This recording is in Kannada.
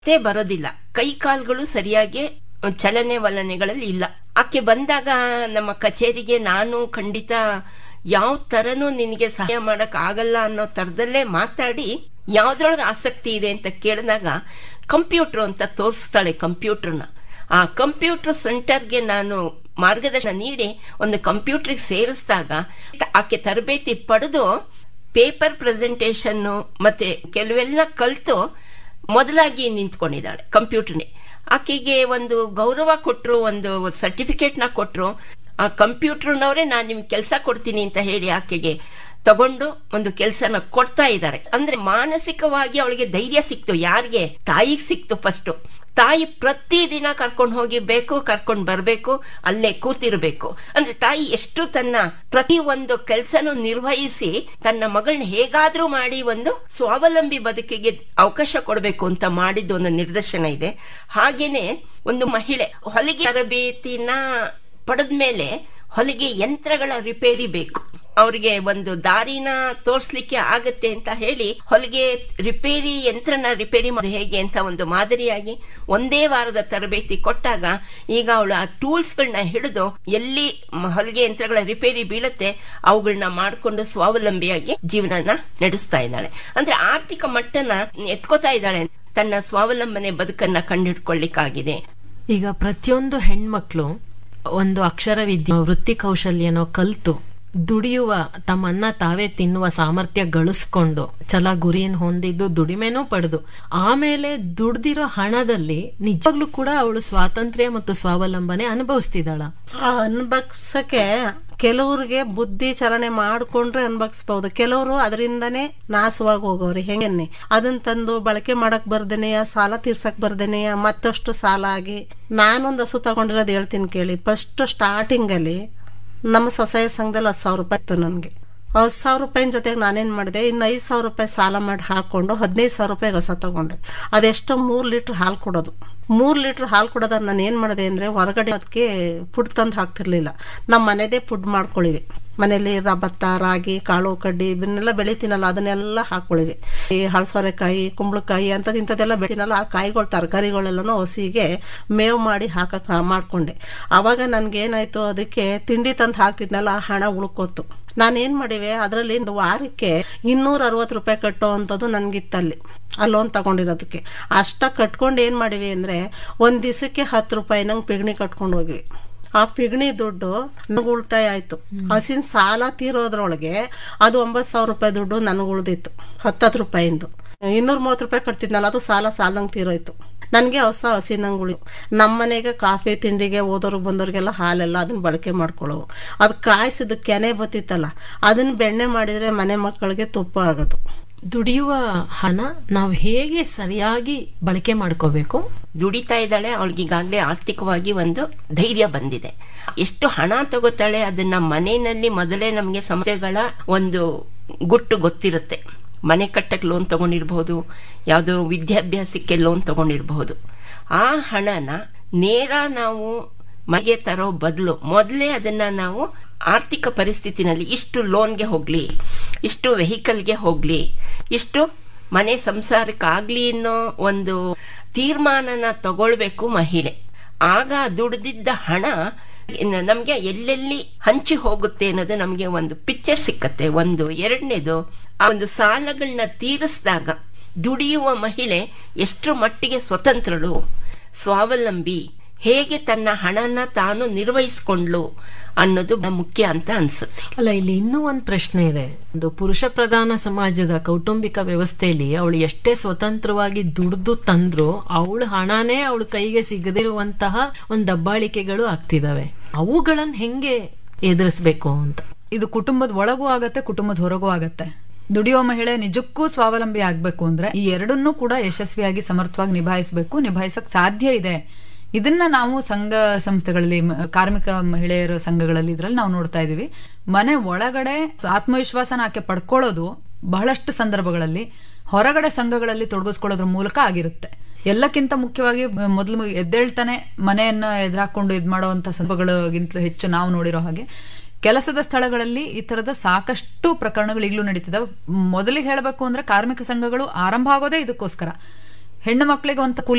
ಮತ್ತೆ ಬರೋದಿಲ್ಲ ಕೈ ಕಾಲ್ಗಳು ಸರಿಯಾಗಿ ಚಲನೆ ವಲನೆಗಳಲ್ಲಿ ಇಲ್ಲ ಆಕೆ ಬಂದಾಗ ನಮ್ಮ ಕಚೇರಿಗೆ ನಾನು ಖಂಡಿತ ಯಾವ ತರನು ನಿನಗೆ ಸಹಾಯ ಮಾಡಕ್ ಆಗಲ್ಲ ಅನ್ನೋ ತರದಲ್ಲೇ ಮಾತಾಡಿ ಯಾವ್ದ್ರೊಳಗೆ ಆಸಕ್ತಿ ಇದೆ ಅಂತ ಕೇಳಿದಾಗ ಕಂಪ್ಯೂಟರ್ ಅಂತ ತೋರಿಸ್ತಾಳೆ ಕಂಪ್ಯೂಟರ್ನ ಆ ಕಂಪ್ಯೂಟರ್ ಸೆಂಟರ್ಗೆ ನಾನು ಮಾರ್ಗದರ್ಶನ ನೀಡಿ ಒಂದು ಕಂಪ್ಯೂಟರ್ಗೆ ಸೇರಿಸಿದಾಗ ಆಕೆ ತರಬೇತಿ ಪಡೆದು ಪೇಪರ್ ಪ್ರೆಸೆಂಟೇಶನ್ ಮತ್ತೆ ಕೆಲವೆಲ್ಲ ಕಲ್ತು ಮೊದಲಾಗಿ ನಿಂತ್ಕೊಂಡಿದ್ದಾಳೆ ಕಂಪ್ಯೂಟರ್ನೇ ಆಕೆಗೆ ಒಂದು ಗೌರವ ಕೊಟ್ರು ಒಂದು ಸರ್ಟಿಫಿಕೇಟ್ನ ಕೊಟ್ರು ಆ ಕಂಪ್ಯೂಟರ್ನವರೇ ನಾನು ನಿಮ್ಗೆ ಕೆಲಸ ಕೊಡ್ತೀನಿ ಅಂತ ಹೇಳಿ ಆಕೆಗೆ ತಗೊಂಡು ಒಂದು ಕೆಲಸನ ಕೊಡ್ತಾ ಇದ್ದಾರೆ ಅಂದ್ರೆ ಮಾನಸಿಕವಾಗಿ ಅವಳಿಗೆ ಧೈರ್ಯ ಸಿಕ್ತು ಯಾರಿಗೆ ತಾಯಿಗೆ ಸಿಕ್ತು ಫಸ್ಟ್ ತಾಯಿ ಪ್ರತಿದಿನ ಕರ್ಕೊಂಡು ಹೋಗಿ ಬೇಕು ಕರ್ಕೊಂಡು ಬರ್ಬೇಕು ಅಲ್ಲೇ ಕೂತಿರ್ಬೇಕು ಅಂದ್ರೆ ತಾಯಿ ಎಷ್ಟು ತನ್ನ ಪ್ರತಿ ಒಂದು ಕೆಲಸನೂ ನಿರ್ವಹಿಸಿ ತನ್ನ ಮಗಳನ್ನ ಹೇಗಾದ್ರೂ ಮಾಡಿ ಒಂದು ಸ್ವಾವಲಂಬಿ ಬದುಕಿಗೆ ಅವಕಾಶ ಕೊಡಬೇಕು ಅಂತ ಮಾಡಿದ್ದು ಒಂದು ನಿದರ್ಶನ ಇದೆ ಹಾಗೇನೆ ಒಂದು ಮಹಿಳೆ ಹೊಲಿಗೆ ತರಬೇತಿನ ಪಡೆದ್ಮೇಲೆ ಹೊಲಿಗೆ ಯಂತ್ರಗಳ ರಿಪೇರಿ ಬೇಕು ಅವರಿಗೆ ಒಂದು ದಾರಿನ ತೋರ್ಸ್ಲಿಕ್ಕೆ ಆಗತ್ತೆ ಅಂತ ಹೇಳಿ ಹೊಲಿಗೆ ರಿಪೇರಿ ಯಂತ್ರನ ರಿಪೇರಿ ಮಾಡೋದು ಹೇಗೆ ಅಂತ ಒಂದು ಮಾದರಿಯಾಗಿ ಒಂದೇ ವಾರದ ತರಬೇತಿ ಕೊಟ್ಟಾಗ ಈಗ ಅವಳು ಆ ಟೂಲ್ಸ್ ಗಳನ್ನ ಹಿಡಿದು ಎಲ್ಲಿ ಹೊಲಿಗೆ ಯಂತ್ರಗಳ ರಿಪೇರಿ ಬೀಳುತ್ತೆ ಅವುಗಳನ್ನ ಮಾಡಿಕೊಂಡು ಸ್ವಾವಲಂಬಿಯಾಗಿ ಜೀವನನ ನಡೆಸ್ತಾ ಇದ್ದಾಳೆ ಅಂದ್ರೆ ಆರ್ಥಿಕ ಮಟ್ಟನ ಎತ್ಕೋತಾ ಇದ್ದಾಳೆ ತನ್ನ ಸ್ವಾವಲಂಬನೆ ಬದುಕನ್ನ ಕಂಡುಹಿಡ್ಕೊಳ್ಳಿಕ್ಕಾಗಿದೆ ಈಗ ಪ್ರತಿಯೊಂದು ಹೆಣ್ಮಕ್ಳು ಒಂದು ಅಕ್ಷರ ವಿದ್ಯೆ ವೃತ್ತಿ ಕೌಶಲ್ಯನೋ ಕಲ್ತು ದುಡಿಯುವ ತಮ್ಮನ್ನ ತಾವೇ ತಿನ್ನುವ ಸಾಮರ್ಥ್ಯ ಗಳಿಸ್ಕೊಂಡು ಛಲ ಗುರಿಯನ್ನು ಹೊಂದಿದ್ದು ದುಡಿಮೆನೂ ಪಡೆದು ಆಮೇಲೆ ದುಡ್ದಿರೋ ಹಣದಲ್ಲಿ ನಿಜವಾಗ್ಲೂ ಕೂಡ ಅವಳು ಸ್ವಾತಂತ್ರ್ಯ ಮತ್ತು ಸ್ವಾವಲಂಬನೆ ಅನುಭವಿಸ್ತಿದ್ದಾಳ ಆ ಅನ್ಭಕ್ಸಕ್ಕೆ ಕೆಲವ್ರಿಗೆ ಬುದ್ಧಿ ಚಲನೆ ಮಾಡ್ಕೊಂಡ್ರೆ ಅನ್ಭಕ್ಸ್ಬಹುದು ಕೆಲವರು ಅದರಿಂದನೇ ನಾಶವಾಗಿ ಹೋಗೋರಿ ಹೆಂಗನ್ನಿ ಅದನ್ನ ತಂದು ಬಳಕೆ ಮಾಡಕ್ ಬರ್ದೇನೆಯ ಸಾಲ ತೀರ್ಸಕ್ ಬರ್ದೇನೆಯ ಮತ್ತಷ್ಟು ಸಾಲ ಆಗಿ ನಾನೊಂದು ಹಸು ತಗೊಂಡಿರೋದು ಹೇಳ್ತೀನಿ ಕೇಳಿ ಫಸ್ಟ್ ಸ್ಟಾರ್ಟಿಂಗ್ ಅಲ್ಲಿ ನಮ್ಮ ಸ್ವಸಹಾಯ ಸಂಘದಲ್ಲಿ ಹತ್ತು ಸಾವಿರ ರೂಪಾಯಿ ಇತ್ತು ನನಗೆ ಹತ್ತು ಸಾವಿರ ರೂಪಾಯಿನ ಜೊತೆಗೆ ನಾನೇನು ಮಾಡಿದೆ ಇನ್ನು ಐದು ಸಾವಿರ ರೂಪಾಯಿ ಸಾಲ ಮಾಡಿ ಹಾಕೊಂಡು ಹದಿನೈದು ಸಾವಿರ ರೂಪಾಯಿಗೆ ಹೊಸ ತಗೊಂಡೆ ಅದೆಷ್ಟೋ ಮೂರು ಲೀಟ್ರ್ ಹಾಲು ಕೊಡೋದು ಮೂರು ಲೀಟ್ರ್ ಹಾಲು ಕೊಡೋದ ನಾನು ಏನು ಮಾಡಿದೆ ಅಂದರೆ ಹೊರಗಡೆ ಅದಕ್ಕೆ ಫುಡ್ ತಂದು ಹಾಕ್ತಿರ್ಲಿಲ್ಲ ನಮ್ಮ ಮನೆದೇ ಫುಡ್ ಮಾಡ್ಕೊಳ್ಳಿವಿ ಮನೇಲಿ ರ- ಭತ್ತ ರಾಗಿ ಕಾಳು ಕಡ್ಡಿ ಇದನ್ನೆಲ್ಲ ಬೆಳಿತೀನಲ್ಲ ಅದನ್ನೆಲ್ಲ ಹಾಕೊಳ್ಳಿವಿ ಈ ಹಳಸೋರೆಕಾಯಿ ಕುಂಬಳಕಾಯಿ ಅಂಥದ್ದು ಇಂಥದ್ದೆಲ್ಲ ಬೆಳಿತೀನಲ್ಲ ಆ ಕಾಯಿಗಳು ತರಕಾರಿಗಳೆಲ್ಲನೂ ಹಸಿಗೆ ಮೇವು ಮಾಡಿ ಹಾಕಕ್ ಮಾಡ್ಕೊಂಡೆ ಆವಾಗ ನನ್ಗೇನಾಯ್ತು ಅದಕ್ಕೆ ತಿಂಡಿ ತಂದು ಹಾಕ್ತಿದ್ನಲ್ಲ ಆ ಹಣ ಉಳ್ಕೋತು ನಾನೇನ್ ಮಾಡಿವೆ ಅದರಲ್ಲಿ ಒಂದು ವಾರಕ್ಕೆ ಇನ್ನೂರ ಅರವತ್ತು ರೂಪಾಯಿ ಕಟ್ಟೋ ಅಂಥದ್ದು ನನ್ಗಿತ್ತಲ್ಲಿ ಆ ಲೋನ್ ತಗೊಂಡಿರೋದಕ್ಕೆ ಅಷ್ಟ ಕಟ್ಕೊಂಡು ಏನ್ ಮಾಡಿವಿ ಅಂದ್ರೆ ಒಂದ್ ದಿವಸಕ್ಕೆ ಹತ್ತು ರೂಪಾಯಿ ನಂಗೆ ಪಿಗಣಿ ಕಟ್ಕೊಂಡು ಹೋಗಿವಿ ಆ ಪಿಗಣಿ ದುಡ್ಡು ನನಗೆ ಉಳಿತಾಯ ಆಯ್ತು ಹಸಿನ ಸಾಲ ತೀರೋದ್ರೊಳಗೆ ಅದು ಒಂಬತ್ತು ಸಾವಿರ ರೂಪಾಯಿ ದುಡ್ಡು ನನಗೆ ಉಳ್ದಿತ್ತು ಹತ್ತತ್ತು ರೂಪಾಯಿಂದು ಇನ್ನೂರ ಮೂವತ್ತು ರೂಪಾಯಿ ಕಟ್ತಿದ್ನಲ್ಲ ಅದು ಸಾಲ ಸಾಲಂಗೆ ತೀರೋಯ್ತು ನನಗೆ ಹೊಸ ಹಸಿನಂಗೆ ಉಳಿ ನಮ್ಮ ಮನೆಗೆ ಕಾಫಿ ತಿಂಡಿಗೆ ಓದೋರ್ಗೆ ಬಂದವ್ರಿಗೆಲ್ಲ ಹಾಲೆಲ್ಲ ಅದನ್ನ ಬಳಕೆ ಮಾಡ್ಕೊಳ್ಳೋವು ಅದು ಕಾಯಿಸಿದ ಕೆನೆ ಬತ್ತಿತ್ತಲ್ಲ ಅದನ್ನ ಬೆಣ್ಣೆ ಮಾಡಿದ್ರೆ ಮನೆ ಮಕ್ಕಳಿಗೆ ತುಪ್ಪ ಆಗೋದು ದುಡಿಯುವ ಹಣ ನಾವು ಹೇಗೆ ಸರಿಯಾಗಿ ಬಳಕೆ ಮಾಡ್ಕೋಬೇಕು ದುಡಿತಾ ಇದ್ದಾಳೆ ಅವಳಿಗೆ ಈಗಾಗಲೇ ಆರ್ಥಿಕವಾಗಿ ಒಂದು ಧೈರ್ಯ ಬಂದಿದೆ ಎಷ್ಟು ಹಣ ತಗೋತಾಳೆ ಅದನ್ನ ಮನೆಯಲ್ಲಿ ಮೊದಲೇ ನಮಗೆ ಸಮಸ್ಯೆಗಳ ಒಂದು ಗುಟ್ಟು ಗೊತ್ತಿರುತ್ತೆ ಮನೆ ಕಟ್ಟಕ್ಕೆ ಲೋನ್ ತಗೊಂಡಿರ್ಬಹುದು ಯಾವುದೋ ವಿದ್ಯಾಭ್ಯಾಸಕ್ಕೆ ಲೋನ್ ತಗೊಂಡಿರಬಹುದು ಆ ಹಣನ ನೇರ ನಾವು ಮನೆಗೆ ತರೋ ಬದಲು ಮೊದಲೇ ಅದನ್ನ ನಾವು ಆರ್ಥಿಕ ಪರಿಸ್ಥಿತಿನಲ್ಲಿ ಇಷ್ಟು ಲೋನ್ಗೆ ಹೋಗ್ಲಿ ಇಷ್ಟು ವೆಹಿಕಲ್ಗೆ ಹೋಗ್ಲಿ ಇಷ್ಟು ಮನೆ ಸಂಸಾರಕ್ಕಾಗ್ಲಿ ಅನ್ನೋ ಒಂದು ತೀರ್ಮಾನನ ತಗೊಳ್ಬೇಕು ಮಹಿಳೆ ಆಗ ದುಡ್ದಿದ್ದ ಹಣ ಇನ್ನು ನಮ್ಗೆ ಎಲ್ಲೆಲ್ಲಿ ಹಂಚಿ ಹೋಗುತ್ತೆ ಅನ್ನೋದು ನಮಗೆ ಒಂದು ಪಿಕ್ಚರ್ ಸಿಕ್ಕತ್ತೆ ಒಂದು ಎರಡನೇದು ಆ ಒಂದು ಸಾಲಗಳನ್ನ ತೀರಿಸಿದಾಗ ದುಡಿಯುವ ಮಹಿಳೆ ಎಷ್ಟು ಮಟ್ಟಿಗೆ ಸ್ವತಂತ್ರಳು ಸ್ವಾವಲಂಬಿ ಹೇಗೆ ತನ್ನ ಹಣನ ತಾನು ನಿರ್ವಹಿಸ್ಕೊಂಡ್ಲು ಅನ್ನೋದು ಮುಖ್ಯ ಅಂತ ಅನ್ಸುತ್ತೆ ಅಲ್ಲ ಇಲ್ಲಿ ಇನ್ನೂ ಒಂದು ಪ್ರಶ್ನೆ ಇದೆ ಒಂದು ಪುರುಷ ಪ್ರಧಾನ ಸಮಾಜದ ಕೌಟುಂಬಿಕ ವ್ಯವಸ್ಥೆಯಲ್ಲಿ ಅವಳು ಎಷ್ಟೇ ಸ್ವತಂತ್ರವಾಗಿ ದುಡ್ದು ತಂದ್ರು ಅವಳ ಹಣನೇ ಅವಳ ಕೈಗೆ ಸಿಗದಿರುವಂತಹ ಒಂದು ದಬ್ಬಾಳಿಕೆಗಳು ಆಗ್ತಿದಾವೆ ಅವುಗಳನ್ನ ಹೆಂಗೆ ಎದುರಿಸ್ಬೇಕು ಅಂತ ಇದು ಕುಟುಂಬದ ಒಳಗೂ ಆಗತ್ತೆ ಕುಟುಂಬದ ಹೊರಗೂ ಆಗತ್ತೆ ದುಡಿಯೋ ಮಹಿಳೆ ನಿಜಕ್ಕೂ ಸ್ವಾವಲಂಬಿ ಆಗ್ಬೇಕು ಅಂದ್ರೆ ಈ ಎರಡನ್ನೂ ಕೂಡ ಯಶಸ್ವಿಯಾಗಿ ಸಮರ್ಥವಾಗಿ ನಿಭಾಯಿಸಬೇಕು ನಿಭಾಯಿಸಕ್ ಸಾಧ್ಯ ಇದೆ ಇದನ್ನ ನಾವು ಸಂಘ ಸಂಸ್ಥೆಗಳಲ್ಲಿ ಮ- ಕಾರ್ಮಿಕ ಮಹಿಳೆಯರ ಸಂಘಗಳಲ್ಲಿ ಇದ್ರಲ್ಲಿ ನಾವು ನೋಡ್ತಾ ಇದೀವಿ ಮನೆ ಒಳಗಡೆ ಆತ್ಮವಿಶ್ವಾಸನ ಆಕೆ ಪಡ್ಕೊಳ್ಳೋದು ಬಹಳಷ್ಟು ಸಂದರ್ಭಗಳಲ್ಲಿ ಹೊರಗಡೆ ಸಂಘಗಳಲ್ಲಿ ತೊಡಗಿಸ್ಕೊಳ್ಳೋದ್ರ ಮೂಲಕ ಆಗಿರುತ್ತೆ ಎಲ್ಲಕ್ಕಿಂತ ಮುಖ್ಯವಾಗಿ ಮ- ಮೊದಲು ಎದ್ದೇಳ್ತಾನೆ ಮನೆಯನ್ನ ಎದುರಾಕೊಂಡು ಇದ್ ಮಾಡುವಂತ ಸಂದರ್ಭಗಳಿಗಿಂತಲೂ ಹೆಚ್ಚು ನಾವು ನೋಡಿರೋ ಹಾಗೆ ಕೆಲಸದ ಸ್ಥಳಗಳಲ್ಲಿ ಈ ತರದ ಸಾಕಷ್ಟು ಪ್ರಕರಣಗಳು ಈಗಲೂ ನಡೀತಿದಾವೆ ಮೊದಲಿಗೆ ಹೇಳಬೇಕು ಅಂದ್ರೆ ಕಾರ್ಮಿಕ ಸಂಘಗಳು ಆರಂಭ ಆಗೋದೇ ಇದಕ್ಕೋಸ್ಕರ ಹೆಣ್ಣು ಮಕ್ಕಳಿಗೆ ಒಂದು ಕೂಲಿ